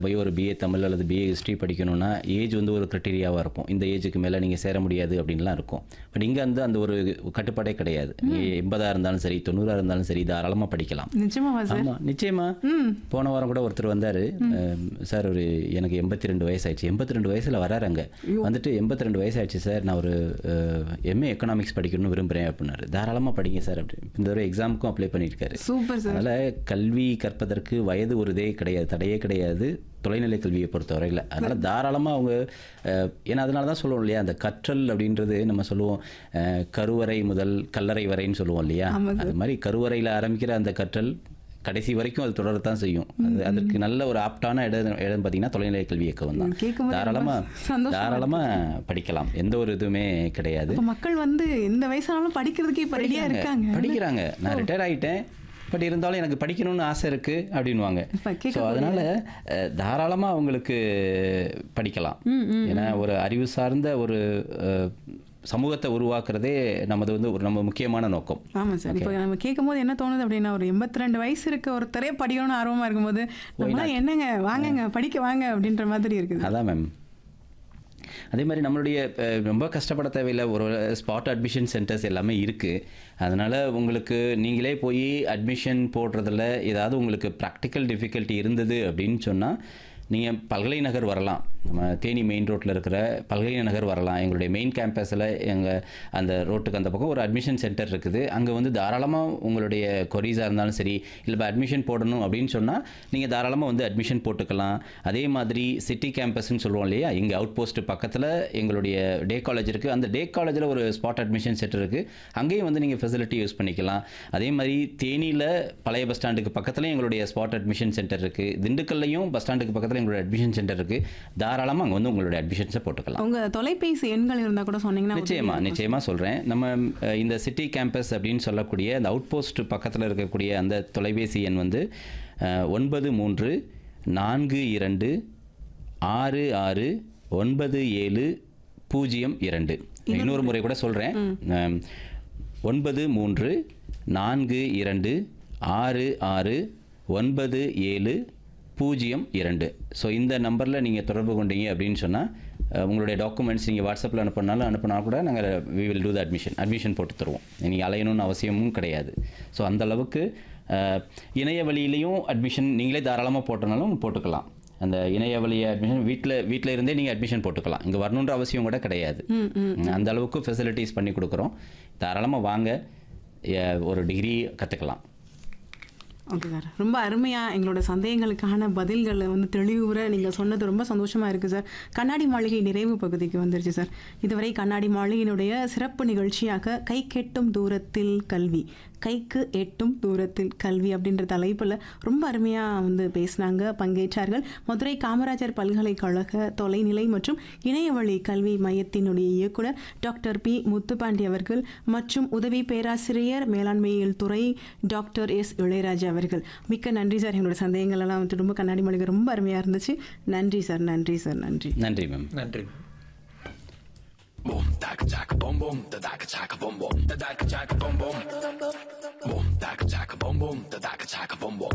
போய் ஒரு பிஏ தமிழ் அல்லது பிஏ ஹிஸ்ட்ரி படிக்கணும்னா ஏஜ் வந்து ஒரு க்ரைட்டீரியாவாக இருக்கும் இந்த ஏஜுக்கு மேலே நீங்கள் சேர முடியாது அப்படின்லாம் இருக்கும் பட் இங்கே வந்து அந்த ஒரு கட்டுப்பாடே கிடையாது எண்பதாக இருந்தாலும் சரி தொண்ணூறாக இருந்தாலும் சரி தாராளமாக படிக்கலாம் நிச்சயமாவா சார் ஆமாம் நிச்சயமா போன வாரம் கூட ஒருத்தர் வந்தார் சார் ஒரு எனக்கு எண்பத்தி ரெண்டு வயசாயிடுச்சு எண்பத்தி ரெண்டு வயசில் வராருங்க வந்துட்டு எண்பத்தி ரெண்டு வயசாயிடுச்சு சார் நான் ஒரு எம்ஏ எக்கனாமிக்ஸ் படிக்கணும்னு விரும்புகிறேன் அப்படின்னாரு தாராளமாக படிங்க சார் அப்படி இந்த ஒரு எக்ஸாமுக்கும் அப்ளை பண்ணியிருக்காரு சூப்பர் சார் அதனால் கல்வி கற்பதற்கு வயது ஒரு இதே கிடையாது தடையே கிடையாது தொலைநிலை கல்வியை பொறுத்தவரையில் அதனால் தாராளமாக அவங்க அஹ், ஏன்னா அதனால தான் சொல்லுவோம் இல்லையா அந்த கற்றல் அப்படின்றது நம்ம சொல்லுவோம் அஹ், கருவறை முதல் கல்லறை வரைன்னு சொல்லுவோம் இல்லையா ஆமாங்க. அது மாதிரி கருவறையில் ஆரம்பிக்கிற அந்த கற்றல் கடைசி வரைக்கும் அது தொடரத்தான் செய்யும் அது அதற்கு நல்ல ஒரு ஆப்டான இடம் இடம் பார்த்தீங்கன்னா தொலைநிலை கல்வி இயக்கம் தான் கேட்கும்போது தாராளமாக ரொம்ப சந்தோஷமா தாராளமாக படிக்கலாம் எந்த ஒரு இதுவுமே கிடையாது அப்ப மக்கள் வந்து எந்த வயசானாலும் படிக்கிறதுக்கு இப்ப ரெடியா இருக்காங்க படிக்கிறாங்க நான் ரிட்டையர் ஆயிட்டேன் பட் இருந்தாலும் எனக்கு படிக்கணும்னு ஆசை இருக்கு அப்படின்வாங்க இப்ப கேட்க ஸோ அதனால அஹ், தாராளமா அவங்களுக்கு படிக்கலாம் ஏன்னா ஒரு அறிவு சார்ந்த ஒரு அஹ், சமூகத்தை உருவாக்குறதே நமது வந்து ஒரு நம்ம முக்கியமான நோக்கம் ஆமா சார் இப்போ நம்ம கேட்கும் போது என்ன தோணுது அப்படின்னா ஒரு எண்பத்தி ரெண்டு வயசு இருக்க ஒருத்தரே படிக்கணும்னு ஆர்வமா இருக்கும்போது நம்மளாம் என்னங்க வாங்கங்க படிக்க வாங்க அப்படின்ற மாதிரி இருக்குது அதான் மேம் அதே மாதிரி நம்மளுடைய அஹ், ரொம்ப கஷ்டப்பட தேவையில்லை ஒரு ஸ்பாட் அட்மிஷன் சென்டர்ஸ் எல்லாமே இருக்குது அதனால் உங்களுக்கு நீங்களே போய் அட்மிஷன் போடுறதுல ஏதாவது உங்களுக்கு ப்ராக்டிக்கல் டிஃபிகல்ட்டி இருந்தது அப்படின்னு சொன்னால் நீங்கள் பல்கலை நகர் வரலாம் நம்ம தேனி மெயின் ரோட்டில் இருக்கிற பல்கலை நகர் வரலாம் எங்களுடைய மெயின் கேம்பஸில் எங்கள் அந்த ரோட்டுக்கு அந்த பக்கம் ஒரு அட்மிஷன் சென்டர் இருக்குது அங்கே வந்து தாராளமாக உங்களுடைய கொரீஸாக இருந்தாலும் சரி இல்லை இப்போ அட்மிஷன் போடணும் அப்படின்னு சொன்னால் நீங்கள் தாராளமாக வந்து அட்மிஷன் போட்டுக்கலாம் அதே மாதிரி சிட்டி கேம்பஸ்ன்னு சொல்லுவோம் இல்லையா இங்கே அவுட் போஸ்ட் பக்கத்தில் எங்களுடைய டே காலேஜ் இருக்குது அந்த டே காலேஜில் ஒரு ஸ்பாட் அட்மிஷன் சென்டர் இருக்குது அங்கேயும் வந்து நீங்கள் ஃபெசிலிட்டி யூஸ் பண்ணிக்கலாம் அதே மாதிரி தேனியில் பழைய பஸ் ஸ்டாண்டுக்கு பக்கத்தில் எங்களுடைய ஸ்பாட் அட்மிஷன் சென்டர் இருக்குது திண்டுக்கல்லையும் பஸ் ஸ்டாண்டுக்கு பக்கத்தில் எங்களுடைய அட்மிஷன் சென்டர் இருக்குது தாராளமாக அங்கே வந்து உங்களுடைய அட்மிஷன்ஸை போட்டுக்கலாம் உங்க தொலைபேசி எண்கள் இருந்தா கூட சொன்னீங்கன்னா நிச்சயமா நிச்சயமா சொல்றேன் நம்ம அஹ், இந்த சிட்டி கேம்பஸ் அப்படின்னு சொல்லக்கூடிய அந்த அவுட் போஸ்ட் பக்கத்தில் இருக்கக்கூடிய அந்த தொலைபேசி எண் வந்து அஹ், ஒன்பது மூன்று நான்கு இரண்டு ஆறு ஆறு ஒன்பது ஏழு பூஜ்ஜியம் இரண்டு இன்னொரு முறை கூட சொல்கிறேன் ஒன்பது மூன்று நான்கு இரண்டு ஆறு ஆறு ஒன்பது ஏழு பூஜ்ஜியம் இரண்டு ஸோ இந்த நம்பரில் நீங்கள் தொடர்பு கொண்டீங்க அப்படின்னு சொன்னால் உங்களுடைய டாக்குமெண்ட்ஸ் நீங்கள் வாட்ஸ்அப்பில் அனுப்பினாலும் அனுப்பினா கூட நாங்கள் we will to the admission admission போட்டு தருவோம் நீங்கள் அலையணும்னு அவசியமும் கிடையாது ஸோ அந்த அளவுக்கு அஹ், இணைய வழியிலையும் அட்மிஷன் நீங்களே தாராளமாக போட்டனாலும் போட்டுக்கலாம் அந்த இணைய வழி அட்மிஷன் வீட்டில் வீட்டில் இருந்தே நீங்கள் அட்மிஷன் போட்டுக்கலாம் இங்கே வரணுன்ற அவசியம் கூட கிடையாது அந்த அளவுக்கு ஃபெசிலிட்டிஸ் பண்ணி கொடுக்குறோம் தாராளமாக வாங்க எ- ஒரு டிகிரி கற்றுக்கலாம் ஓகே சார் ரொம்ப அருமையாக எங்களோட சந்தேகங்களுக்கான பதில்களை வந்து தெளிவுற நீங்கள் சொன்னது ரொம்ப சந்தோஷமாக இருக்குது சார் கண்ணாடி மாளிகை நிறைவு பகுதிக்கு வந்துருச்சு சார் இதுவரை கண்ணாடி மாளிகையினுடைய சிறப்பு நிகழ்ச்சியாக கை கெட்டும் தூரத்தில் கல்வி கைக்கு எட்டும் தூரத்தில் கல்வி அப்படின்ற தலைப்பில் ரொம்ப அருமையாக வந்து பேசினாங்க பங்கேற்றார்கள் மதுரை காமராஜர் பல்கலைக்கழக தொலைநிலை மற்றும் இணையவழி கல்வி மையத்தினுடைய இயக்குனர் டாக்டர் பி முத்துப்பாண்டி அவர்கள் மற்றும் உதவி பேராசிரியர் மேலாண்மையியல் துறை டாக்டர் எஸ் இளையராஜா அவர்கள் மிக்க நன்றி சார் எங்களோட சந்தேகங்கள் எல்லாம் வந்து ரொம்ப கண்ணாடி மளிகை ரொம்ப அருமையாக இருந்துச்சு நன்றி சார் நன்றி சார் நன்றி நன்றி மேம் நன்றி Boom, taka taka boom boom, da daka chaka boom boom, da daka chaka boom boom. Boom, daka chaka boom boom, da daka chaka boom boom.